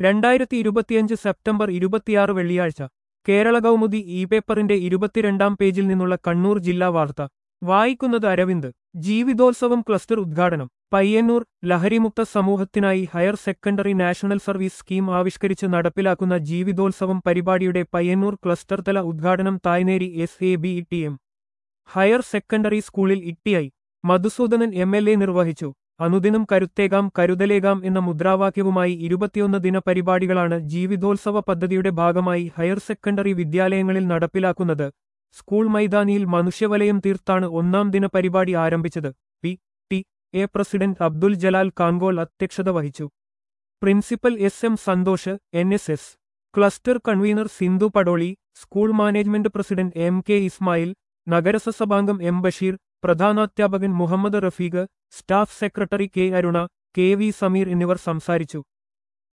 രണ്ടായിരത്തി ഇരുപത്തിയഞ്ച് സെപ്റ്റംബർ ഇരുപത്തിയാറ് വെള്ളിയാഴ്ച കേരള കൗമുദി ഇ പേപ്പറിന്റെ ഇരുപത്തിരണ്ടാം പേജിൽ നിന്നുള്ള കണ്ണൂർ ജില്ലാ വാർത്ത വായിക്കുന്നത് അരവിന്ദ് ജീവിതോത്സവം ക്ലസ്റ്റർ ഉദ്ഘാടനം പയ്യന്നൂർ ലഹരിമുക്ത സമൂഹത്തിനായി higher secondary national service scheme ആവിഷ്കരിച്ച് നടപ്പിലാക്കുന്ന ജീവിതോത്സവം പരിപാടിയുടെ പയ്യന്നൂർ ക്ലസ്റ്റർ തല ഉദ്ഘാടനം Thayineri S A B T M higher secondary സ്കൂളിൽ T I Madhusoodanan M L A നിർവഹിച്ചു അനുദിനം കരുത്തേകാം കരുതലേകാം എന്ന മുദ്രാവാക്യവുമായി ഇരുപത്തിയൊന്ന് ദിന പരിപാടികളാണ് ജീവിതോത്സവ പദ്ധതിയുടെ ഭാഗമായി ഹയർ സെക്കൻഡറി വിദ്യാലയങ്ങളിൽ നടപ്പിലാക്കുന്നത് സ്കൂൾ മൈതാനിയിൽ മനുഷ്യവലയം തീർത്താണ് ഒന്നാം ദിന പരിപാടി ആരംഭിച്ചത് P T A president Abdul Jalal Kankol അധ്യക്ഷത വഹിച്ചു principal S M Santhosh N S S cluster convener Sindhu Padoli school management president M K Ismail നഗരസഭാംഗം എം ബഷീർ പ്രധാനാധ്യാപകൻ Muhammad Rafeeq staff secretary K Aruna K V Sameer എന്നിവർ സംസാരിച്ചു